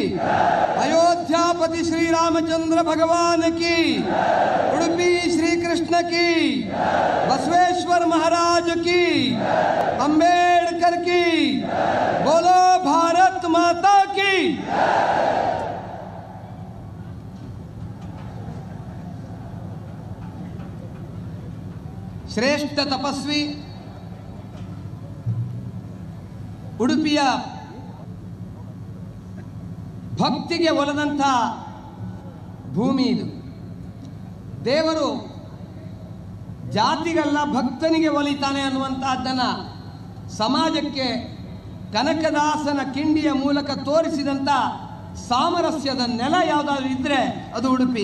अयोध्यापति श्री रामचंद्र भगवान की उडुपी श्री कृष्ण की बसवेश्वर महाराज की अंबेडकर की बोलो भारत माता की ಶ್ರೇಷ್ಠ ತಪಸ್ವಿ ಉಡುಪಿಯ ಭಕ್ತಿಗೆ ಒಲದಂಥ ಭೂಮಿ ಇದು ದೇವರು ಜಾತಿಗಲ್ಲ ಭಕ್ತನಿಗೆ ಒಲಿತಾನೆ ಅನ್ನುವಂತಹದ್ದನ್ನು ಸಮಾಜಕ್ಕೆ ಕನಕದಾಸನ ಕಿಂಡಿಯ ಮೂಲಕ ತೋರಿಸಿದಂಥ ಸಾಮರಸ್ಯದ ನೆಲ ಯಾವುದಾದ್ರೂ ಇದ್ದರೆ ಅದು ಉಡುಪಿ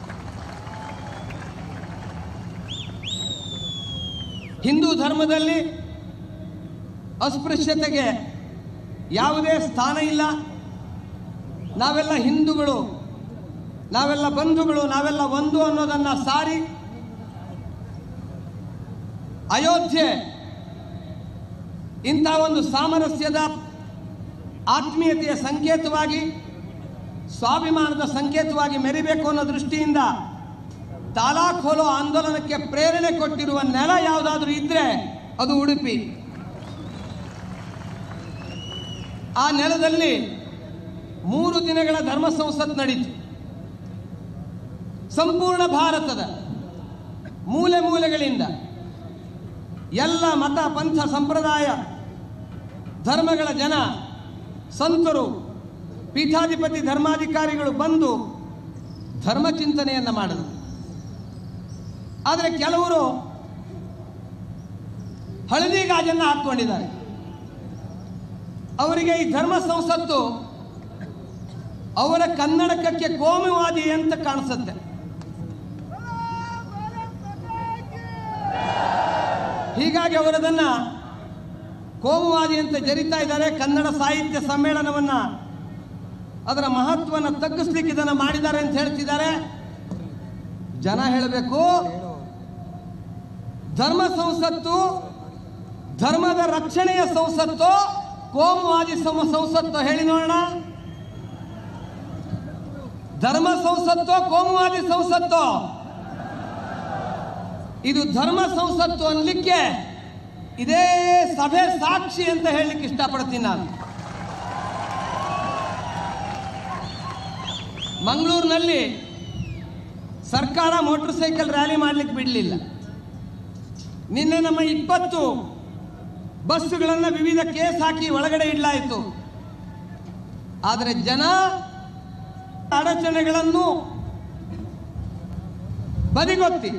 ಹಿಂದೂ ಧರ್ಮದಲ್ಲಿ ಅಸ್ಪೃಶ್ಯತೆಗೆ ಯಾವುದೇ ಸ್ಥಾನ ಇಲ್ಲ ನಾವೆಲ್ಲ ಹಿಂದೂಗಳು ನಾವೆಲ್ಲ ಬಂಧುಗಳು ನಾವೆಲ್ಲ ಒಂದು ಅನ್ನೋದನ್ನು ಸಾರಿ ಅಯೋಧ್ಯೆ ಇಂಥ ಒಂದು ಸಾಮರಸ್ಯದ ಆತ್ಮೀಯತೆಯ ಸಂಕೇತವಾಗಿ ಸ್ವಾಭಿಮಾನದ ಸಂಕೇತವಾಗಿ ಮೆರಿಬೇಕು ಅನ್ನೋ ದೃಷ್ಟಿಯಿಂದ ತಾಲಾಕ್ ಹೋಲೋ ಆಂದೋಲನಕ್ಕೆ ಪ್ರೇರಣೆ ಕೊಟ್ಟಿರುವ ನೆಲ ಯಾವುದಾದ್ರೂ ಇದ್ರೆ ಅದು ಉಡುಪಿ ಆ ನೆಲದಲ್ಲಿ ಮೂರು ದಿನಗಳ ಧರ್ಮ ಸಂಸತ್ ನಡೀತು ಸಂಪೂರ್ಣ ಭಾರತದ ಮೂಲೆ ಮೂಲೆಗಳಿಂದ ಎಲ್ಲ ಮತ ಪಂಥ ಸಂಪ್ರದಾಯ ಧರ್ಮಗಳ ಜನ ಸಂತರು ಪೀಠಾಧಿಪತಿ ಧರ್ಮಾಧಿಕಾರಿಗಳು ಬಂದು ಧರ್ಮ ಚಿಂತನೆಯನ್ನು ಮಾಡಿದರು ಆದರೆ ಕೆಲವರು ಹಳದಿ ಗಾಜನ್ನು ಹಾಕ್ಕೊಂಡಿದ್ದಾರೆ ಅವರಿಗೆ ಈ ಧರ್ಮ ಸಂಸತ್ತು ಅವರ ಕನ್ನಡಕಕ್ಕೆ ಕೋಮುವಾದಿ ಅಂತ ಕಾಣಿಸುತ್ತೆ ಹೀಗಾಗಿ ಅವರದನ್ನ ಕೋಮುವಾದಿ ಅಂತ ಜರಿತಾ ಇದ್ದಾರೆ ಕನ್ನಡ ಸಾಹಿತ್ಯ ಸಮ್ಮೇಳನವನ್ನ ಅದರ ಮಹತ್ವವನ್ನು ತಗ್ಗಿಸ್ಲಿಕ್ಕೆ ಇದನ್ನು ಮಾಡಿದ್ದಾರೆ ಅಂತ ಹೇಳ್ತಿದ್ದಾರೆ ಜನ ಹೇಳಬೇಕು ಧರ್ಮ ಸಂಸತ್ತು ಧರ್ಮದ ರಕ್ಷಣೆಯ ಸಂಸತ್ತು ಕೋಮುವಾದಿ ಸಮ ಸಂಸತ್ತು ಹೇಳಿ ನೋಡೋಣ ಧರ್ಮ ಸಂಸತ್ತು ಕೋಮುವಾದಿ ಸಂಸತ್ತು ಇದು ಧರ್ಮ ಸಂಸತ್ತು ಅನ್ಲಿಕ್ಕೆ ಇದೇ ಸಭೆ ಸಾಕ್ಷಿ ಅಂತ ಹೇಳಲಿಕ್ಕೆ ಇಷ್ಟಪಡ್ತೀನಿ ನಾನು ಮಂಗಳೂರಿನಲ್ಲಿ ಸರ್ಕಾರ ಮೋಟರ್ ಸೈಕಲ್ ರ್ಯಾಲಿ ಮಾಡ್ಲಿಕ್ಕೆ ಬಿಡಲಿಲ್ಲ ನಿನ್ನೆ ನಮ್ಮ ಇಪ್ಪತ್ತು ಬಸ್ಸುಗಳನ್ನು ವಿವಿಧ ಕೇಸ್ ಹಾಕಿ ಒಳಗಡೆ ಇಡಲಾಯಿತು ಆದರೆ ಜನ ಅಡಚಣೆಗಳನ್ನು ಬದಿಗೊತ್ತಿ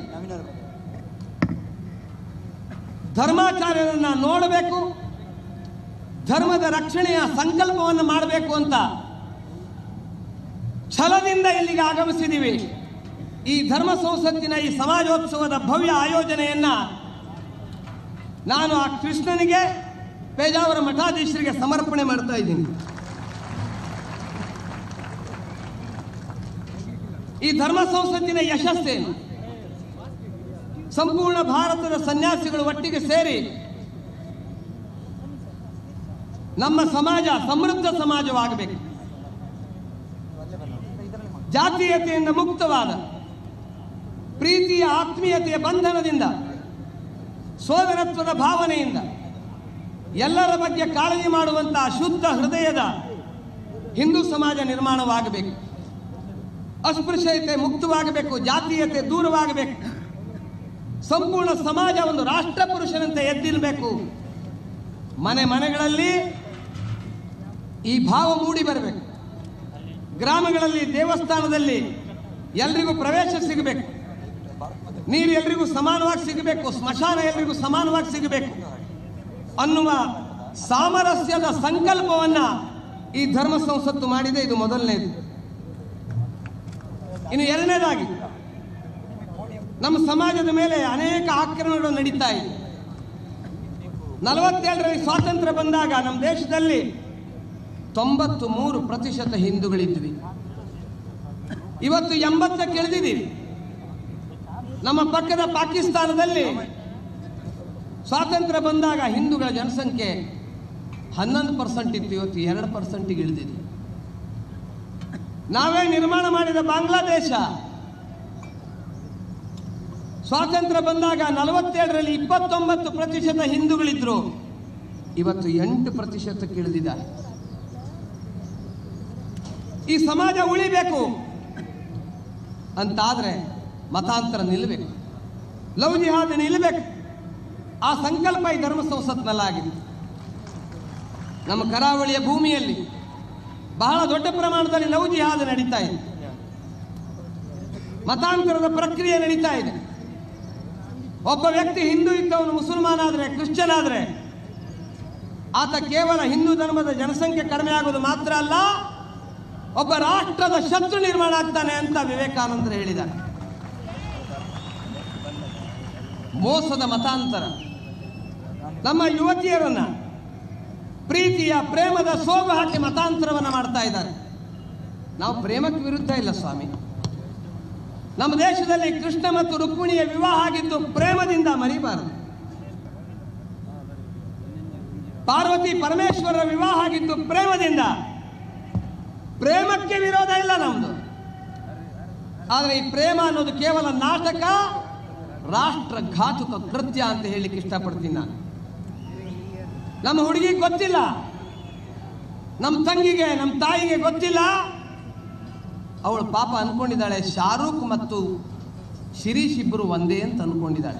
ಧರ್ಮಾಚಾರ್ಯರನ್ನ ನೋಡಬೇಕು ಧರ್ಮದ ರಕ್ಷಣೆಯ ಸಂಕಲ್ಪವನ್ನು ಮಾಡಬೇಕು ಅಂತ ಛಲದಿಂದ ಇಲ್ಲಿಗೆ ಆಗಮಿಸಿದ್ದೀವಿ ಈ ಧರ್ಮ ಸಂಸತ್ತಿನ ಈ ಸಮಾಜೋತ್ಸವದ ಭವ್ಯ ಆಯೋಜನೆಯನ್ನ ನಾನು ಆ ಕೃಷ್ಣನಿಗೆ ಪೇಜಾವರ ಮಠಾಧೀಶರಿಗೆ ಸಮರ್ಪಣೆ ಮಾಡ್ತಾ ಇದ್ದೀನಿ ಈ ಧರ್ಮ ಸಂಸತ್ತಿನ ಯಶಸ್ಸೇನು ಸಂಪೂರ್ಣ ಭಾರತದ ಸನ್ಯಾಸಿಗಳು ಒಟ್ಟಿಗೆ ಸೇರಿ ನಮ್ಮ ಸಮಾಜ ಸಮೃದ್ಧ ಸಮಾಜವಾಗಬೇಕು ಜಾತೀಯತೆಯಿಂದ ಮುಕ್ತವಾದ ಪ್ರೀತಿಯ ಆತ್ಮೀಯತೆಯ ಬಂಧನದಿಂದ ಸೋದರತ್ವದ ಭಾವನೆಯಿಂದ ಎಲ್ಲರ ಬಗ್ಗೆ ಕಾಳಜಿ ಮಾಡುವಂತಹ ಶುದ್ಧ ಹೃದಯದ ಹಿಂದೂ ಸಮಾಜ ನಿರ್ಮಾಣವಾಗಬೇಕು ಅಸ್ಪೃಶ್ಯತೆ ಮುಕ್ತವಾಗಬೇಕು ಜಾತೀಯತೆ ದೂರವಾಗಬೇಕು ಸಂಪೂರ್ಣ ಸಮಾಜ ಒಂದು ರಾಷ್ಟ್ರ ಪುರುಷನಂತೆ ಎದ್ದಿರಬೇಕು ಮನೆ ಮನೆಗಳಲ್ಲಿ ಈ ಭಾವ ಮೂಡಿ ಬರಬೇಕು ಗ್ರಾಮಗಳಲ್ಲಿ ದೇವಸ್ಥಾನದಲ್ಲಿ ಎಲ್ರಿಗೂ ಪ್ರವೇಶ ಸಿಗಬೇಕು ನೀರು ಎಲ್ರಿಗೂ ಸಮಾನವಾಗಿ ಸಿಗಬೇಕು ಸ್ಮಶಾನ ಎಲ್ರಿಗೂ ಸಮಾನವಾಗಿ ಸಿಗಬೇಕು ಅನ್ನುವ ಸಾಮರಸ್ಯದ ಸಂಕಲ್ಪವನ್ನ ಈ ಧರ್ಮ ಸಂಸತ್ತು ಮಾಡಿದೆ ಇದು ಮೊದಲನೇದು ಇನ್ನು ಎರಡನೇದಾಗಿ ನಮ್ಮ ಸಮಾಜದ ಮೇಲೆ ಅನೇಕ ಆಕ್ರಮಣಗಳು ನಡೀತಾ ಇದೆ ನಲವತ್ತೇಳರಲ್ಲಿ ಸ್ವಾತಂತ್ರ್ಯ ಬಂದಾಗ ನಮ್ಮ ದೇಶದಲ್ಲಿ ತೊಂಬತ್ತು ಮೂರು ಪ್ರತಿಶತ ಹಿಂದೂಗಳಿದ್ವಿ ಇವತ್ತು ಎಂಬತ್ತಕ್ಕೆ ಇಳಿದಿದ್ದೀವಿ ನಮ್ಮ ಪಕ್ಕದ ಪಾಕಿಸ್ತಾನದಲ್ಲಿ ಸ್ವಾತಂತ್ರ್ಯ ಬಂದಾಗ ಹಿಂದೂಗಳ ಜನಸಂಖ್ಯೆ ಹನ್ನೊಂದು ಪರ್ಸೆಂಟ್ ಇತ್ತು ಇವತ್ತು ಎರಡು ಪರ್ಸೆಂಟಿಗೆ ಇಳಿದಿದೆ ನಾವೇ ನಿರ್ಮಾಣ ಮಾಡಿದ ಬಾಂಗ್ಲಾದೇಶ ಸ್ವಾತಂತ್ರ್ಯ ಬಂದಾಗ ನಲವತ್ತೇಳರಲ್ಲಿ ಇಪ್ಪತ್ತೊಂಬತ್ತು ಪ್ರತಿಶತ ಹಿಂದೂಗಳಿದ್ರು ಇವತ್ತು ಎಂಟು ಪ್ರತಿಶತಕ್ಕೆ ಇಳಿದಿದ್ದಾರೆ ಈ ಸಮಾಜ ಉಳಿಬೇಕು ಅಂತಾದ್ರೆ ಮತಾಂತರ ನಿಲ್ಲಬೇಕು ಲವ್ ಜಿಹಾದ್ ನಿಲ್ಲಬೇಕು ಆ ಸಂಕಲ್ಪ ಈ ಧರ್ಮ ಸಂಸತ್ನಲ್ಲಾಗಿದೆ ನಮ್ಮ ಕರಾವಳಿಯ ಭೂಮಿಯಲ್ಲಿ ಬಹಳ ದೊಡ್ಡ ಪ್ರಮಾಣದಲ್ಲಿ ಲವ್ ಜಿಹಾದ್ ನಡೀತಾ ಇದೆ ಮತಾಂತರದ ಪ್ರಕ್ರಿಯೆ ನಡೀತಾ ಇದೆ ಒಬ್ಬ ವ್ಯಕ್ತಿ ಹಿಂದೂ ಇದ್ದವನು ಮುಸಲ್ಮಾನ್ ಆದರೆ ಕ್ರಿಶ್ಚಿಯನ್ ಆದರೆ ಆತ ಕೇವಲ ಹಿಂದೂ ಧರ್ಮದ ಜನಸಂಖ್ಯೆ ಕಡಿಮೆ ಆಗೋದು ಮಾತ್ರ ಅಲ್ಲ ಒಬ್ಬ ರಾಷ್ಟ್ರದ ಶತ್ರು ನಿರ್ಮಾಣ ಆಗ್ತಾನೆ ಅಂತ ವಿವೇಕಾನಂದರು ಹೇಳಿದ್ದಾರೆ ಮೋಸದ ಮತಾಂತರ ನಮ್ಮ ಯುವತಿಯರನ್ನ ಪ್ರೀತಿಯ ಪ್ರೇಮದ ಸೋಗು ಹಾಕಿ ಮತಾಂತರವನ್ನ ಮಾಡ್ತಾ ಇದ್ದಾರೆ ನಾವು ಪ್ರೇಮಕ್ಕೆ ವಿರುದ್ಧ ಇಲ್ಲ ಸ್ವಾಮಿ ನಮ್ಮ ದೇಶದಲ್ಲಿ ಕೃಷ್ಣ ಮತ್ತು ರುಕ್ಮಿಣಿಯ ವಿವಾಹ ಆಗಿದ್ದು ಪ್ರೇಮದಿಂದ ಮರಿಬಾರದು ಪಾರ್ವತಿ ಪರಮೇಶ್ವರರ ವಿವಾಹ ಆಗಿದ್ದು ಪ್ರೇಮದಿಂದ ಪ್ರೇಮಕ್ಕೆ ವಿರೋಧ ಇಲ್ಲ ನಮ್ದು ಆದರೆ ಈ ಪ್ರೇಮ ಅನ್ನೋದು ಕೇವಲ ನಾಟಕ ರಾಷ್ಟ್ರ ಘಾತುಕ ಕೃತ್ಯ ಅಂತ ಹೇಳಲಿಕ್ಕೆ ಇಷ್ಟಪಡ್ತೀನಿ ನಾನು ನಮ್ಮ ಹುಡುಗಿ ಗೊತ್ತಿಲ್ಲ ನಮ್ಮ ತಂಗಿಗೆ ನಮ್ಮ ತಾಯಿಗೆ ಗೊತ್ತಿಲ್ಲ ಅವಳು ಪಾಪ ಅನ್ಕೊಂಡಿದ್ದಾಳೆ ಶಾರೂಕ್ ಮತ್ತು ಶಿರೀಶ್ ಇಬ್ಬರು ಒಂದೇ ಅಂತ ಅನ್ಕೊಂಡಿದ್ದಾಳೆ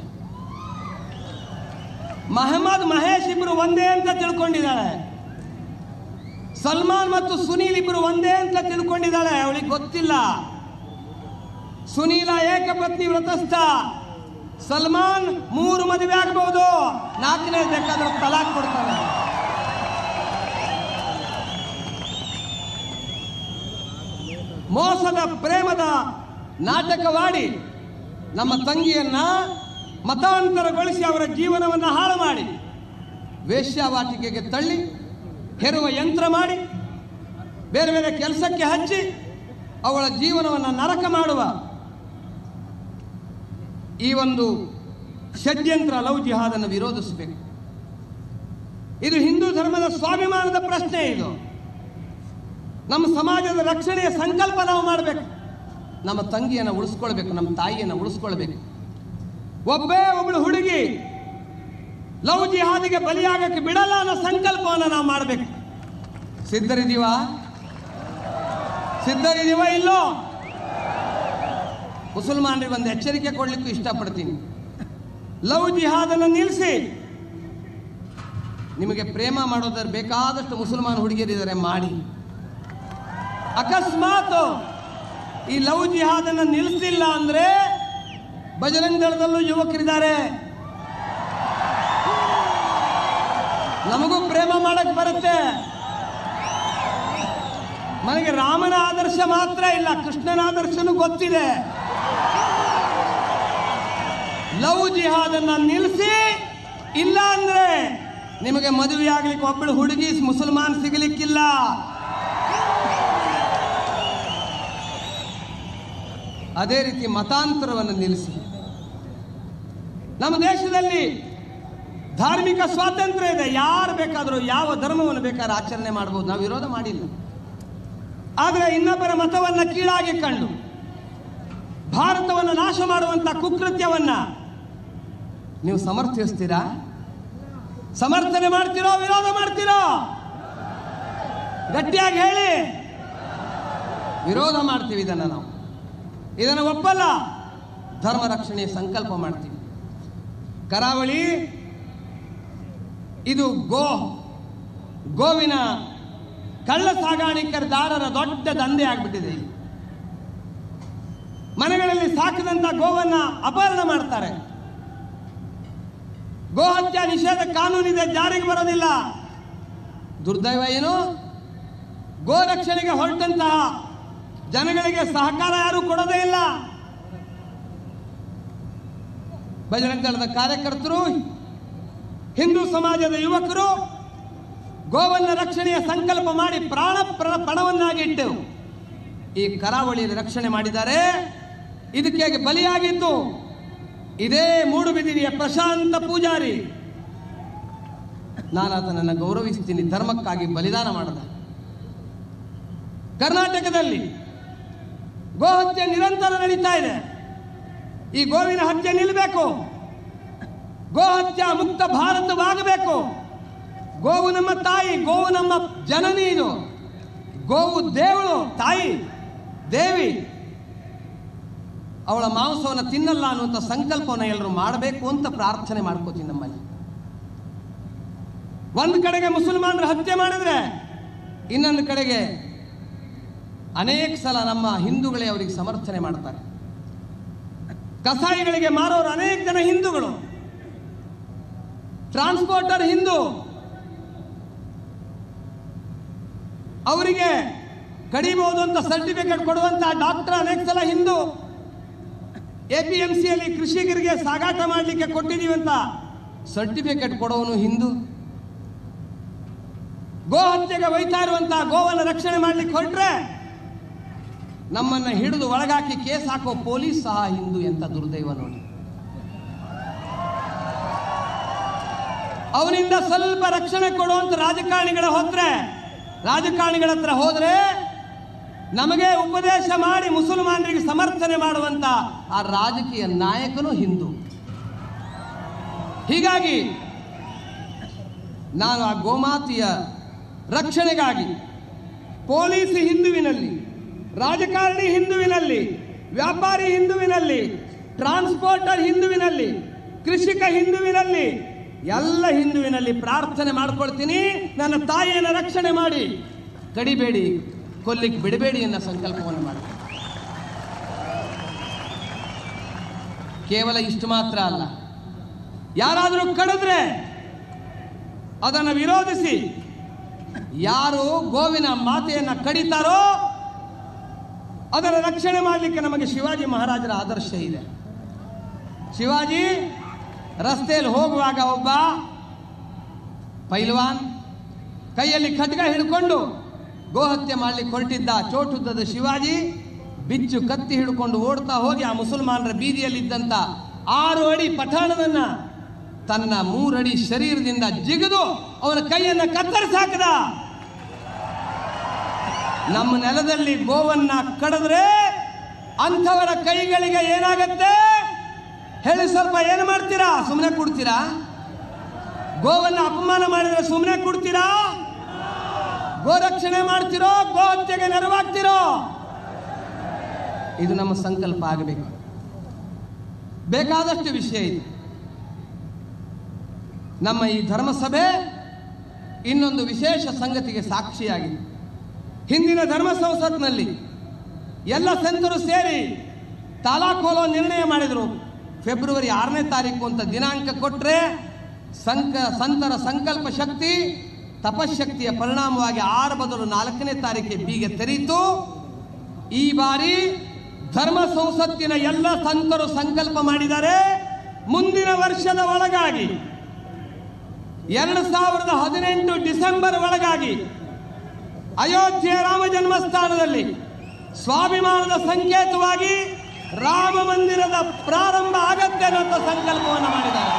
ಮಹಮ್ಮದ್ ಮಹೇಶ್ ಇಬ್ಬರು ಒಂದೇ ಅಂತ ತಿಳ್ಕೊಂಡಿದ್ದಾಳೆ ಸಲ್ಮಾನ್ ಮತ್ತು ಸುನೀಲ್ ಇಬ್ಬರು ಒಂದೇ ಅಂತ ತಿಳ್ಕೊಂಡಿದ್ದಾಳೆ ಅವಳಿಗೆ ಗೊತ್ತಿಲ್ಲ ಸುನೀಲ ಏಕಪತ್ನಿ ವ್ರತಸ್ಥ ಸಲ್ಮಾನ್ ಮೂರು ಮದುವೆ ಆಗಬಹುದು ನಾಲ್ಕನೇ ಬೇಕಾದ್ರೆ ತಲಾಕ್ ಕೊಡ್ತಾನೆ ಮೋಸದ ಪ್ರೇಮದ ನಾಟಕವಾಡಿ ನಮ್ಮ ತಂಗಿಯನ್ನ ಮತಾಂತರಗೊಳಿಸಿ ಅವರ ಜೀವನವನ್ನು ಹಾಳು ಮಾಡಿ ವೇಶ್ಯಾವಾಟಿಕೆಗೆ ತಳ್ಳಿ ಹೆರುವ ಯಂತ್ರ ಮಾಡಿ ಬೇರೆ ಬೇರೆ ಕೆಲಸಕ್ಕೆ ಹಚ್ಚಿ ಅವಳ ಜೀವನವನ್ನು ನರಕ ಮಾಡುವ ಈ ಒಂದು ಷಡ್ಯಂತ್ರ ಲವ್ ಜಿಹಾದನ್ನು ವಿರೋಧಿಸಬೇಕು ಇದು ಹಿಂದೂ ಧರ್ಮದ ಸ್ವಾಭಿಮಾನದ ಪ್ರಶ್ನೆ ಇದು ನಮ್ಮ ಸಮಾಜದ ರಕ್ಷಣೆಯ ಸಂಕಲ್ಪ ನಾವು ಮಾಡಬೇಕು ನಮ್ಮ ತಂಗಿಯನ್ನು ಉಳಿಸ್ಕೊಳ್ಬೇಕು ನಮ್ಮ ತಾಯಿಯನ್ನು ಉಳಿಸ್ಕೊಳ್ಬೇಕು ಒಬ್ಬೇ ಒಬ್ಬಳು ಹುಡುಗಿ ಲವ್ ಜಿಹಾದಿಗೆ ಬಲಿಯಾಗಕ್ಕೆ ಬಿಡಲ್ಲ ಅನ್ನೋ ಸಂಕಲ್ಪವನ್ನು ನಾವು ಮಾಡಬೇಕು ಸಿದ್ಧರಿದೀವ ಸಿದ್ಧರಿದೀವ ಇಲ್ಲೋ ಮುಸಲ್ಮಾನರಿಗೆ ಒಂದು ಎಚ್ಚರಿಕೆ ಕೊಡ್ಲಿಕ್ಕೂ ಇಷ್ಟಪಡ್ತೀನಿ ಲವ್ ಜಿಹಾದನ್ನು ನಿಲ್ಲಿಸಿ ನಿಮಗೆ ಪ್ರೇಮ ಮಾಡೋದ್ರ ಬೇಕಾದಷ್ಟು ಮುಸಲ್ಮಾನ್ ಹುಡುಗಿಯರಿದ್ದಾರೆ ಮಾಡಿ ಅಕಸ್ಮಾತ್ ಈ ಲವ್ ಜಿಹಾದನ್ನು ನಿಲ್ಲಿಸಿಲ್ಲ ಅಂದ್ರೆ ಬಜರಂಗ ದಳದಲ್ಲೂ ಯುವಕರಿದ್ದಾರೆ ನಮಗೂ ಪ್ರೇಮ ಮಾಡಕ್ ಬರುತ್ತೆ ನನಗೆ ರಾಮನ ಆದರ್ಶ ಮಾತ್ರ ಇಲ್ಲ ಕೃಷ್ಣನ ಆದರ್ಶನೂ ಗೊತ್ತಿದೆ ಲವ್ ಜಿಹಾದನ್ನ ನಿಲ್ಲಿಸಿ ಇಲ್ಲ ಅಂದ್ರೆ ನಿಮಗೆ ಮದುವೆ ಆಗ್ಲಿಕ್ಕೆ ಒಬ್ಬಳು ಹುಡುಗಿ ಮುಸಲ್ಮಾನ್ ಸಿಗಲಿಕ್ಕಿಲ್ಲ ಅದೇ ರೀತಿ ಮತಾಂತರವನ್ನು ನಿಲ್ಲಿಸಿ ನಮ್ಮ ದೇಶದಲ್ಲಿ ಧಾರ್ಮಿಕ ಸ್ವಾತಂತ್ರ್ಯ ಇದೆ ಯಾರು ಬೇಕಾದರೂ ಯಾವ ಧರ್ಮವನ್ನು ಬೇಕಾದ್ರೂ ಆಚರಣೆ ಮಾಡಬಹುದು ನಾವು ವಿರೋಧ ಮಾಡಿಲ್ಲ ಆದರೆ ಇನ್ನೊಬ್ಬರ ಮತವನ್ನು ಕೀಳಾಗಿ ಕಂಡು ಭಾರತವನ್ನು ನಾಶ ಮಾಡುವಂತ ಕುಕೃತ್ಯವನ್ನ ನೀವು ಸಮರ್ಥಿಸ್ತೀರಾ ಸಮರ್ಥನೆ ಮಾಡ್ತೀರೋ ವಿರೋಧ ಮಾಡ್ತೀರೋ ಗಟ್ಟಿಯಾಗಿ ಹೇಳಿ ವಿರೋಧ ಮಾಡ್ತೀವಿ ಇದನ್ನು ನಾವು ಇದನ್ನು ಒಪ್ಪಲ್ಲ ಧರ್ಮ ರಕ್ಷಣೆಯ ಸಂಕಲ್ಪ ಮಾಡ್ತೀವಿ ಕರಾವಳಿ ಇದು ಗೋ ಗೋವಿನ ಕಳ್ಳ ಸಾಗಾಣಿಕೆದಾರರ ದೊಡ್ಡ ದಂಧೆ ಆಗ್ಬಿಟ್ಟಿದೆ ಮನೆಗಳಲ್ಲಿ ಸಾಕಿದಂತ ಗೋವನ್ನ ಅಪಹರಣ ಮಾಡ್ತಾರೆ ಗೋಹತ್ಯೆ ನಿಷೇಧ ಕಾನೂನಿದೆ ಜಾರಿಗೆ ಬರೋದಿಲ್ಲ ದುರ್ದೈವ ಏನು ಗೋ ರಕ್ಷಣೆಗೆ ಹೊರಟಂತಹ ಜನಗಳಿಗೆ ಸಹಕಾರ ಯಾರು ಕೊಡೋದೇ ಇಲ್ಲ ಬಜರಂಗ ದಳದ ಕಾರ್ಯಕರ್ತರು ಹಿಂದೂ ಸಮಾಜದ ಯುವಕರು ಗೋವನ್ನ ರಕ್ಷಣೆಯ ಸಂಕಲ್ಪ ಮಾಡಿ ಪ್ರಾಣ ಪ್ರ- ಪಣವನ್ನಾಗಿಟ್ಟು ಈ ಕರಾವಳಿ ರಕ್ಷಣೆ ಮಾಡಿದ್ದಾರೆ ಇದಕ್ಕೆ ಬಲಿಯಾಗಿದ್ದು ಇದೇ ಮೂಡುಬಿದಿರಿಯ ಪ್ರಶಾಂತ ಪೂಜಾರಿ ನಾನು ಆತನನ್ನು ಗೌರವಿಸ್ತೀನಿ ಧರ್ಮಕ್ಕಾಗಿ ಬಲಿದಾನ ಮಾಡದ ಕರ್ನಾಟಕದಲ್ಲಿ ಗೋಹತ್ಯೆ ನಿರಂತರ ನಡೀತಾ ಇದೆ ಈ ಗೋವಿನ ಹತ್ಯೆ ನಿಲ್ಲಬೇಕು ಗೋಹತ್ಯೆ ಮುಕ್ತ ಭಾರತವಾಗಬೇಕು ಗೋವು ನಮ್ಮ ತಾಯಿ ಗೋವು ನಮ್ಮ ಜನನಿ ಇದು ಗೋವು ದೇವಳು ತಾಯಿ ದೇವಿ ಅವಳ ಮಾಂಸವನ್ನು ತಿನ್ನಲ್ಲ ಅನ್ನುವಂಥ ಸಂಕಲ್ಪವನ್ನು ಎಲ್ಲರೂ ಮಾಡಬೇಕು ಅಂತ ಪ್ರಾರ್ಥನೆ ಮಾಡ್ಕೋತೀನಿ ನಮ್ಮಲ್ಲಿ ಒಂದು ಕಡೆಗೆ ಮುಸಲ್ಮಾನರು ಹತ್ಯೆ ಮಾಡಿದ್ರೆ ಇನ್ನೊಂದು ಕಡೆಗೆ ಅನೇಕ ಸಲ ನಮ್ಮ ಹಿಂದೂಗಳೇ ಅವರಿಗೆ ಸಮರ್ಥನೆ ಮಾಡ್ತಾರೆ ಕಸಾಯಿಗಳಿಗೆ ಮಾರೋರು ಅನೇಕ ಜನ ಹಿಂದೂಗಳು ಟ್ರಾನ್ಸ್ಪೋರ್ಟರ್ ಹಿಂದೂ ಅವರಿಗೆ ಕಡಿಬಹುದು ಅಂತ ಸರ್ಟಿಫಿಕೇಟ್ ಕೊಡುವಂತ ಡಾಕ್ಟರ್ ಅನೇಕ ಸಲ ಹಿಂದೂ ಎ ಪಿ ಎಂ ಸಿಯಲ್ಲಿ ಕೃಷಿಕರಿಗೆ ಸಾಗಾಟ ಮಾಡಲಿಕ್ಕೆ ಕೊಟ್ಟಿದ್ದೀವಿ ಅಂತ ಸರ್ಟಿಫಿಕೇಟ್ ಕೊಡೋನು ಹಿಂದೂ ಗೋ ಹತ್ಯೆಗೆ ಒಯ್ತಾ ಇರುವಂತಹ ಗೋವನ್ನು ರಕ್ಷಣೆ ಮಾಡ್ಲಿಕ್ಕೆ ಹೊರಟ್ರೆ ನಮ್ಮನ್ನ ಹಿಡಿದು ಒಳಗಾಕಿ ಕೇಸ್ ಹಾಕೋ ಪೊಲೀಸ್ ಸಹ ಹಿಂದೂ ಎಂತ ದುರ್ದೈವ ನೋಡಿ ಅವನಿಂದ ಸ್ವಲ್ಪ ರಕ್ಷಣೆ ಕೊಡುವಂತ ರಾಜಕಾರಣಿಗಳ ಹೋದ್ರೆ ರಾಜಕಾರಣಿಗಳ ಹತ್ರ ಹೋದ್ರೆ ನಮಗೆ ಉಪದೇಶ ಮಾಡಿ ಮುಸಲ್ಮಾನರಿಗೆ ಸಮರ್ಥನೆ ಮಾಡುವಂತ ಆ ರಾಜಕೀಯ ನಾಯಕನು ಹಿಂದೂ ಹೀಗಾಗಿ ನಾನು ಆ ಗೋಮಾತೆಯ ರಕ್ಷಣೆಗಾಗಿ ಪೊಲೀಸ್ ಹಿಂದುವಿನಲ್ಲಿ ರಾಜಕಾರಣಿ ಹಿಂದುವಿನಲ್ಲಿ ವ್ಯಾಪಾರಿ ಹಿಂದುವಿನಲ್ಲಿ ಟ್ರಾನ್ಸ್ಪೋರ್ಟರ್ ಹಿಂದುವಿನಲ್ಲಿ ಕೃಷಿಕ ಹಿಂದುವಿನಲ್ಲಿ ಎಲ್ಲ ಹಿಂದುವಿನಲ್ಲಿ ಪ್ರಾರ್ಥನೆ ಮಾಡ್ಕೊಳ್ತೀನಿ ನನ್ನ ತಾಯಿಯನ್ನು ರಕ್ಷಣೆ ಮಾಡಿ ಕಡಿಬೇಡಿ ಕೊಲ್ಲಿಕ್ಕೆ ಬಿಡಬೇಡಿ ಅನ್ನೋ ಸಂಕಲ್ಪವನ್ನು ಮಾಡಿ ಕೇವಲ ಇಷ್ಟು ಮಾತ್ರ ಅಲ್ಲ ಯಾರಾದರೂ ಕಡಿದ್ರೆ ಅದನ್ನು ವಿರೋಧಿಸಿ ಯಾರು ಗೋವಿನ ಮಾತೆಯನ್ನು ಕಡಿತಾರೋ ಅದರ ರಕ್ಷಣೆ ಮಾಡಲಿಕ್ಕೆ ನಮಗೆ ಶಿವಾಜಿ ಮಹಾರಾಜರ ಆದರ್ಶ ಇದೆ ಶಿವಾಜಿ ರಸ್ತೆಯಲ್ಲಿ ಹೋಗುವಾಗ ಒಬ್ಬ ಪೈಲ್ವಾನ್ ಕೈಯಲ್ಲಿ ಖಡ್ಗ ಹಿಡ್ಕೊಂಡು ಗೋಹತ್ಯೆ ಮಾಡಲಿಕ್ಕೆ ಹೊರಟಿದ್ದ ಚೋಟುದ್ದದ ಶಿವಾಜಿ ಬಿಚ್ಚು ಕತ್ತಿ ಹಿಡ್ಕೊಂಡು ಓಡ್ತಾ ಹೋಗಿ ಆ ಮುಸಲ್ಮಾನರ ಬೀದಿಯಲ್ಲಿದ್ದಂಥ ಆರು ಅಡಿ ಪಠಾಣದನ್ನ ತನ್ನ ಮೂರಡಿ ಶರೀರದಿಂದ ಜಿಗಿದು ಅವನ ಕೈಯನ್ನು ಕತ್ತರಿಸಿ ಹಾಕಿದ ನಮ್ಮ ನೆಲದಲ್ಲಿ ಗೋವನ್ನ ಕಡಿದ್ರೆ ಅಂಥವರ ಕೈಗಳಿಗೆ ಏನಾಗತ್ತೆ ಹೇಳಿ ಸ್ವಲ್ಪ ಏನು ಮಾಡ್ತೀರಾ ಸುಮ್ಮನೆ ಕೊಡ್ತೀರಾ ಗೋವನ್ನ ಅಪಮಾನ ಮಾಡಿದ್ರೆ ಸುಮ್ಮನೆ ಕೊಡ್ತೀರಾ ಗೋರಕ್ಷಣೆ ಮಾಡ್ತಿರೋ ಗೋ ಹತ್ಯೆಗೆ ನೆರವಾಗ್ತಿರೋ ಇದು ನಮ್ಮ ಸಂಕಲ್ಪ ಆಗಬೇಕು ಬೇಕಾದಷ್ಟು ವಿಷಯ ಇದೆ ನಮ್ಮ ಈ ಧರ್ಮಸಭೆ ಇನ್ನೊಂದು ವಿಶೇಷ ಸಂಗತಿಗೆ ಸಾಕ್ಷಿಯಾಗಿದೆ ಹಿಂದಿನ ಧರ್ಮ ಸಂಸತ್ನಲ್ಲಿ ಎಲ್ಲ ಸಂತರು ಸೇರಿ ತಾಲಾಕ್ ಹೋಲೋ ನಿರ್ಣಯ ಮಾಡಿದರು ಫೆಬ್ರವರಿ ಆರನೇ ತಾರೀಕು ಅಂತ ದಿನಾಂಕ ಕೊಟ್ಟರೆ ಸಂಕ ಸಂತರ ಸಂಕಲ್ಪ ಶಕ್ತಿ ತಪಶಕ್ತಿಯ ಪರಿಣಾಮವಾಗಿ ಆರು ಬದಲು ನಾಲ್ಕನೇ ತಾರೀಕಿಗೆ ಬೀಗ ತೆರೀತು ಈ ಬಾರಿ ಧರ್ಮ ಸಂಸತ್ತಿನ ಎಲ್ಲ ಸಂತರು ಸಂಕಲ್ಪ ಮಾಡಿದ್ದಾರೆ ಮುಂದಿನ ವರ್ಷದ ಒಳಗಾಗಿ ಎರಡು ಸಾವಿರದ ಹದಿನೆಂಟು ಡಿಸೆಂಬರ್ ಒಳಗಾಗಿ ಅಯೋಧ್ಯೆ ರಾಮ ಜನ್ಮಸ್ಥಾನದಲ್ಲಿ ಸ್ವಾಭಿಮಾನದ ಸಂಕೇತವಾಗಿ ರಾಮ ಮಂದಿರದ ಪ್ರಾರಂಭ ಆಗತ್ತೆ ಅನ್ನೋ ಸಂಕಲ್ಪವನ್ನು ಮಾಡಿದ್ದಾರೆ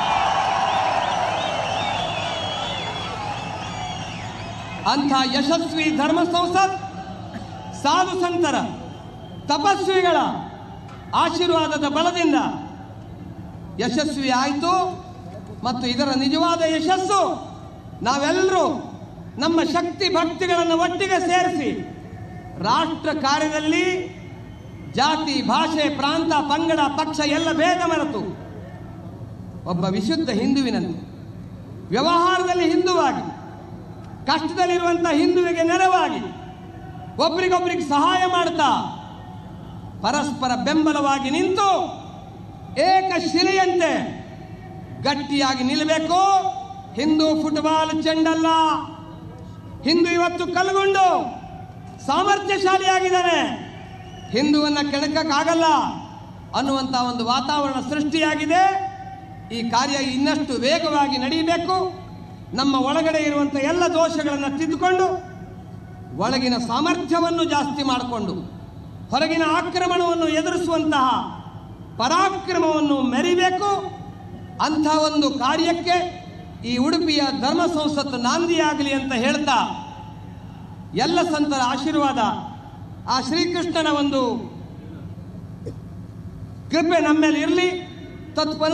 ಅಂಥ ಯಶಸ್ವಿ ಧರ್ಮ ಸಂಸತ್ ಸಾಧು ಸಂತರ ತಪಸ್ವಿಗಳ ಆಶೀರ್ವಾದದ ಬಲದಿಂದ ಯಶಸ್ವಿ ಆಯಿತು ಮತ್ತು ಇದರ ನಿಜವಾದ ಯಶಸ್ಸು ನಾವೆಲ್ಲರೂ ನಮ್ಮ ಶಕ್ತಿ ಭಕ್ತಿಗಳನ್ನು ಒಟ್ಟಿಗೆ ಸೇರಿಸಿ ರಾಷ್ಟ್ರ ಕಾರ್ಯದಲ್ಲಿ ಜಾತಿ ಭಾಷೆ ಪ್ರಾಂತ ಪಂಗಡ ಪಕ್ಷ ಎಲ್ಲ ಭೇದ ಮರೆತು ಒಬ್ಬ ವಿಶುದ್ಧ ಹಿಂದುವಿನಂತೆ ವ್ಯವಹಾರದಲ್ಲಿ ಹಿಂದುವಾಗಿ ಕಷ್ಟದಲ್ಲಿರುವಂಥ ಹಿಂದುವಿಗೆ ನೆರವಾಗಿ ಒಬ್ರಿಗೊಬ್ರಿಗೆ ಸಹಾಯ ಮಾಡ್ತಾ ಪರಸ್ಪರ ಬೆಂಬಲವಾಗಿ ನಿಂತು ಏಕ ಶಿಲೆಯಂತೆ ಗಟ್ಟಿಯಾಗಿ ನಿಲ್ಲಬೇಕು ಹಿಂದೂ ಫುಟ್ಬಾಲ್ ಚೆಂಡಲ್ಲ ಹಿಂದೂ ಇವತ್ತು ಕಲ್ಗೊಂಡು ಸಾಮರ್ಥ್ಯಶಾಲಿಯಾಗಿದ್ದಾನೆ ಹಿಂದುವನ್ನ ಕೆಣಕಕ್ಕಾಗಲ್ಲ ಅನ್ನುವಂಥ ಒಂದು ವಾತಾವರಣ ಸೃಷ್ಟಿಯಾಗಿದೆ ಈ ಕಾರ್ಯ ಇನ್ನಷ್ಟು ವೇಗವಾಗಿ ನಡೆಯಬೇಕು ನಮ್ಮ ಒಳಗಡೆ ಇರುವಂಥ ಎಲ್ಲ ದೋಷಗಳನ್ನು ತಿದ್ದುಕೊಂಡು ಒಳಗಿನ ಸಾಮರ್ಥ್ಯವನ್ನು ಜಾಸ್ತಿ ಮಾಡಿಕೊಂಡು ಹೊರಗಿನ ಆಕ್ರಮಣವನ್ನು ಎದುರಿಸುವಂತಹ ಪರಾಕ್ರಮವನ್ನು ಮೆರಿಬೇಕು ಅಂಥ ಒಂದು ಕಾರ್ಯಕ್ಕೆ ಈ ಉಡುಪಿಯ ಧರ್ಮ ಸಂಸತ್ತು ನಾಂದಿಯಾಗಲಿ ಅಂತ ಹೇಳ್ತಾ ಎಲ್ಲ ಸಂತರ ಆಶೀರ್ವಾದ ಆ ಶ್ರೀಕೃಷ್ಣನ ಒಂದು ಕೃಪೆ ನಮ್ಮ ಮೇಲೆ ಇರಲಿ ತತ್ಫಲ